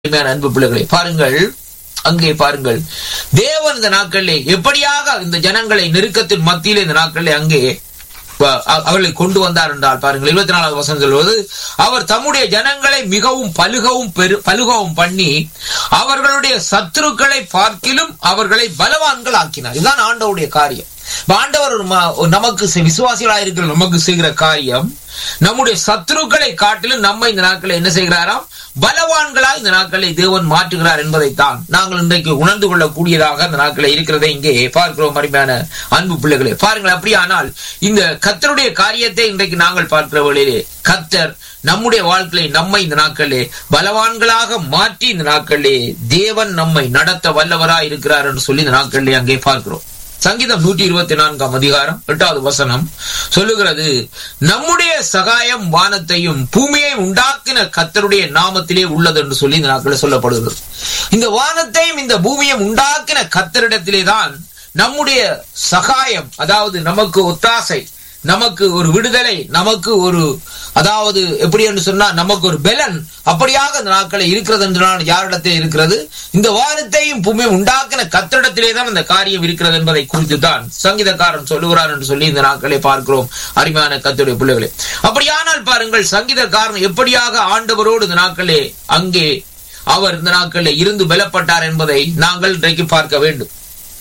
அருமையான அன்பு பிள்ளைகளை பாருங்கள் அங்கே பாருங்கள் தேவன் இந்த நாட்களிலே எப்படியாக இந்த ஜனங்களை நெருக்கத்தின் மத்தியிலே இந்த நாட்களிலே அங்கே ப- அ- அவர்களை கொண்டு வந்தார் என்றால் பாருங்கள் இருபத்தி நாலாவது வசனம் சொல்வது அவர் தம்முடைய ஜனங்களை மிகவும் பலுகவும் பெரு பலுகவும் பண்ணி அவர்களுடைய சத்துருக்களை பார்க்கிலும் அவர்களை பலவான்கள் ஆக்கினார் இதுதான் ஆண்டவருடைய காரியம் இப்ப ஆண்டவர் ஒரு ம- ஒரு நமக்கு செ- விசுவாசிகளாக இருக்கிற நமக்கு செய்கிற காரியம் நம்முடைய சத்துருக்களை காட்டிலும் நம்ம இந்த நாட்களை என்ன செய்கிறாராம் பலவான்களாக இந்த நாட்களை தேவன் மாற்றுகிறார் என்பதைத்தான் நாங்கள் இன்றைக்கு உணர்ந்து கொள்ளக்கூடியதாக அந்த நாட்களை இருக்கிறதை இங்கே பார்க்கிறோம் அருமையான அன்பு பிள்ளைகளே பாருங்கள் அப்படியானால் இந்த கத்தருடைய காரியத்தை இன்றைக்கு நாங்கள் பார்க்கிற வழியிலே கத்தர் நம்முடைய வாழ்க்கையை நம்மை இந்த நாட்களிலே பலவான்களாக மாற்றி இந்த நாட்களிலே தேவன் நம்மை நடத்த வல்லவராய் இருக்கிறார் என்று சொல்லி இந்த நாட்களிலே அங்கே பார்க்கிறோம் சங்கீதம் நூற்றி இருபத்தி நான்காம் அதிகாரம் எட்டாவது வசனம் சொல்லுகிறது நம்முடைய சகாயம் வானத்தையும் பூமியை உண்டாக்கின கத்தருடைய நாமத்திலே உள்ளது என்று சொல்லி இந்த நாட்களில் சொல்லப்படுகிறது இந்த வானத்தையும் இந்த பூமியையும் உண்டாக்கின கத்தரிடத்திலே தான் நம்முடைய சகாயம் அதாவது நமக்கு ஒத்தாசை நமக்கு ஒரு விடுதலை நமக்கு ஒரு அதாவது எப்படி என்று சொன்னா நமக்கு ஒரு பெலன் அப்படியாக இந்த நாட்களை இருக்கிறது என்று நான் யாரிடத்தில் இருக்கிறது இந்த வானத்தையும் பூமியும் உண்டாக்கின கத்திரிடத்திலே தான் இந்த காரியம் இருக்கிறது என்பதை குறித்து தான் சங்கீதக்காரன் சொல்லுகிறார் என்று சொல்லி இந்த நாட்களை பார்க்கிறோம் அருமையான கத்துடைய பிள்ளைகளே அப்படியானால் பாருங்கள் சங்கீதக்காரன் எப்படியாக ஆண்டவரோடு இந்த நாட்களே அங்கே அவர் இந்த நாட்களில் இருந்து பலப்பட்டார் என்பதை நாங்கள் இன்றைக்கு பார்க்க வேண்டும்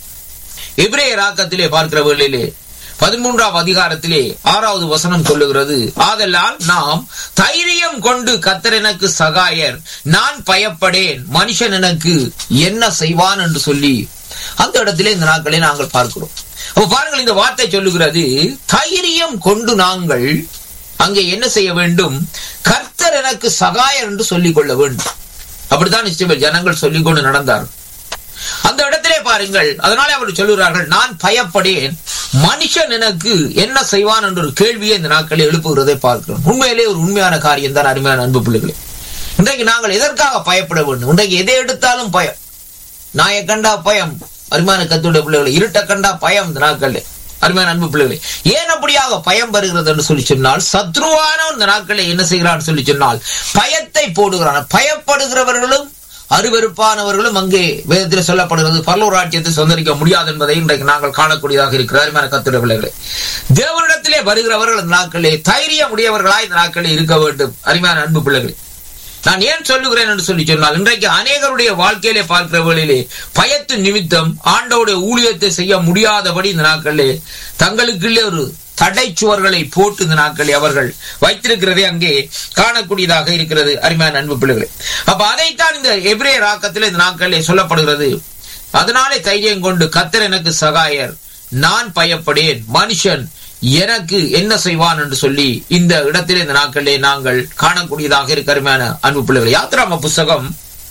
எபிரேய ராக்கத்திலே பார்க்கிற வேளையிலே பதிமூன்றாம் அதிகாரத்திலே ஆறாவது வசனம் சொல்லுகிறது ஆதலால் நாம் தைரியம் கொண்டு கத்தர் எனக்கு சகாயர் நான் பயப்படேன் மனுஷன் எனக்கு என்ன செய்வான் என்று சொல்லி அந்த இடத்திலே இந்த நாட்களை நாங்கள் பார்க்கிறோம் அப்ப பாருங்கள் இந்த வார்த்தை சொல்லுகிறது தைரியம் கொண்டு நாங்கள் அங்கே என்ன செய்ய வேண்டும் கர்த்தர் எனக்கு சகாயர் என்று சொல்லிக் கொள்ள வேண்டும் அப்படித்தான் இஸ்ரவேல் ஜனங்கள் சொல்லிக் கொண்டு நடந்தார்கள் அந்த இடத்திலே பாருங்கள் அதனாலே அவர் சொல்லுகிறார்கள் நான் பயப்படேன் மனுஷன் எனக்கு என்ன செய்வான் என்ற ஒரு கேள்வியை இந்த நாட்களில் எழுப்புகிறதை பார்க்கிறோம் உண்மையிலே ஒரு உண்மையான காரியம் தான் அருமையான அன்பு பிள்ளைகளே இன்றைக்கு நாங்கள் எதற்காக பயப்பட வேண்டும் இன்றைக்கு எதை எடுத்தாலும் பயம் நாயை கண்டா பயம் அருமையான கத்துடைய பிள்ளைகளை இருட்ட கண்டா பயம் இந்த நாட்களில் அருமையான அன்பு பிள்ளைகளே ஏன் அப்படியாக பயம் வருகிறது என்று சொல்லி சொன்னால் சத்ருவான இந்த நாட்களில் என்ன செய்கிறான் சொல்லி சொன்னால் பயத்தை போடுகிறான் பயப்படுகிறவர்களும் அருவருப்பானவர்களும் அங்கே வேதத்தில் சொல்லப்படுகிறது பரலூர் ராஜ்யத்தை சொந்தரிக்க முடியாது என்பதை இன்றைக்கு நாங்கள் காணக்கூடியதாக இருக்கிற அருமையான கத்துடைய பிள்ளைகளே தேவனிடத்திலே வருகிறவர்கள் இந்த நாட்களிலே தைரியம் உடையவர்களாய் இந்த நாட்களில் இருக்க வேண்டும் அருமையான அன்பு பிள்ளைகளே நான் ஏன் சொல்லுகிறேன் என்று சொல்லி சொன்னால் இன்றைக்கு அநேகருடைய வாழ்க்கையிலே பார்க்கிற வேளையிலே பயத்து நிமித்தம் ஆண்டோடைய ஊழியத்தை செய்ய முடியாதபடி இந்த நாட்களிலே தங்களுக்குள்ளே ஒரு தடை சுவர்களை போட்டு இந்த நாட்களில் அவர்கள் வைத்திருக்கிறதே அங்கே காணக்கூடியதாக இருக்கிறது அருமையான அன்பு பிள்ளைகளே அப்ப அதைத்தான் இந்த எபிரே ராக்கத்தில் இந்த நாட்களிலே சொல்லப்படுகிறது அதனாலே தைரியம் கொண்டு கத்தர் எனக்கு சகாயர் நான் பயப்படேன் மனுஷன் எனக்கு என்ன செய்வான் என்று சொல்லி இந்த இடத்திலே இந்த நாட்களிலே நாங்கள் காணக்கூடியதாக இருக்க அருமையான அன்பு பிள்ளைகள் யாத்ராம புஸ்தகம்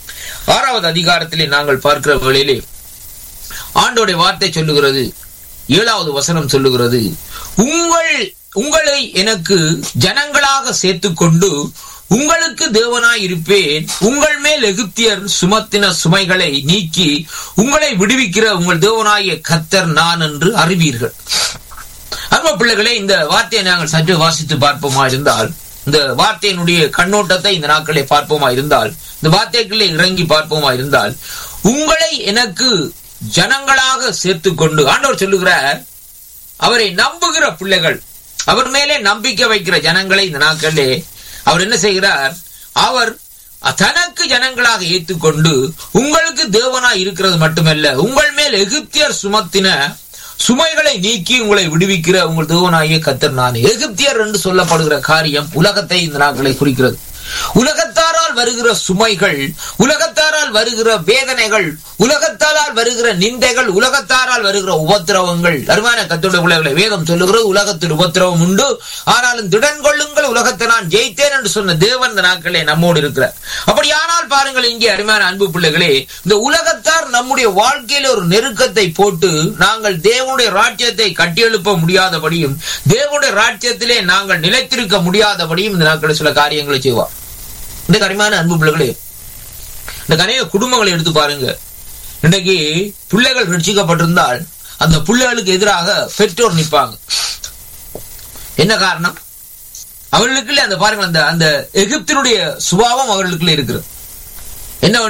ஆறாவது அதிகாரத்திலே நாங்கள் பார்க்கிற வேளையிலே ஆண்டோடைய வார்த்தை சொல்லுகிறது ஏழாவது வசனம் சொல்லுகிறது உங்கள் உங்களை எனக்கு ஜனங்களாக சேர்த்துக்கொண்டு உங்களுக்கு தேவனாய் இருப்பேன் உங்கள் மேல் எகிப்தியர் சுமத்தின சுமைகளை நீக்கி உங்களை விடுவிக்கிற உங்கள் தேவனாய கத்தர் நான் என்று அறிவீர்கள் அன்பு பிள்ளைகளே இந்த வார்த்தையை நாங்கள் சற்று வாசித்து பார்ப்போமா இருந்தால் இந்த வார்த்தையினுடைய கண்ணோட்டத்தை இந்த நாட்களை பார்ப்போமா இருந்தால் இந்த வார்த்தைகளே இறங்கி பார்ப்போமா இருந்தால் உங்களை எனக்கு ஜனங்களாக சேர்த்துக்கொண்டு ஆண்டவர் சொல்லுகிறார் அவரை நம்புகிற பிள்ளைகள் அவர் மேலே நம்பிக்கை வைக்கிற ஜனங்களை இந்த நாட்களிலே அவர் என்ன செய்கிறார் அவர் தனக்கு ஜனங்களாக ஏற்றுக்கொண்டு உங்களுக்கு தேவனாய் இருக்கிறது மட்டுமல்ல உங்கள் மேல் எகிப்தியர் சுமத்தின சுமைகளை நீக்கி உங்களை விடுவிக்கிற உங்கள் தேவனாகிய கத்தர் நான் எகிப்தியர் என்று சொல்லப்படுகிற காரியம் உலகத்தை இந்த நாட்களை குறிக்கிறது உலகத்தாரால் வருகிற சுமைகள் உலகத்தாரால் வருகிற வேதனைகள் உலகத்தாரால் வருகிற நிந்தைகள் உலகத்தாரால் வருகிற உபத்திரவங்கள் அருமையான கத்துடைய பிள்ளைகளை வேதம் சொல்லுகிறது உலகத்தில் உபத்திரவம் உண்டு ஆனாலும் திடன் கொள்ளுங்கள் உலகத்தை நான் ஜெயித்தேன் என்று சொன்ன தேவன் இந்த நாட்களே நம்மோடு இருக்கிறார் அப்படியானால் பாருங்கள் இங்கே அருமையான அன்பு பிள்ளைகளே இந்த உலகத்தார் நம்முடைய வாழ்க்கையில ஒரு நெருக்கத்தை போட்டு நாங்கள் தேவனுடைய ராஜ்யத்தை கட்டியெழுப்ப முடியாதபடியும் தேவனுடைய ராஜ்யத்திலே நாங்கள் நிலைத்திருக்க முடியாதபடியும் இந்த நாட்களில் சில காரியங்களை செய்வார் இந்த கனிமான அன்பு பிள்ளைகளே இந்த அநேக குடும்பங்களை எடுத்து பாருங்க இன்றைக்கு பிள்ளைகள் ரட்சிக்கப்பட்டிருந்தால் அந்த பிள்ளைகளுக்கு எதிராக பெற்றோர் நிற்பாங்க என்ன காரணம் அவர்களுக்குள்ள அந்த பாருங்கள் அந்த அந்த எகிப்தினுடைய சுபாவம் அவர்களுக்குள்ள இருக்கிறது என்ன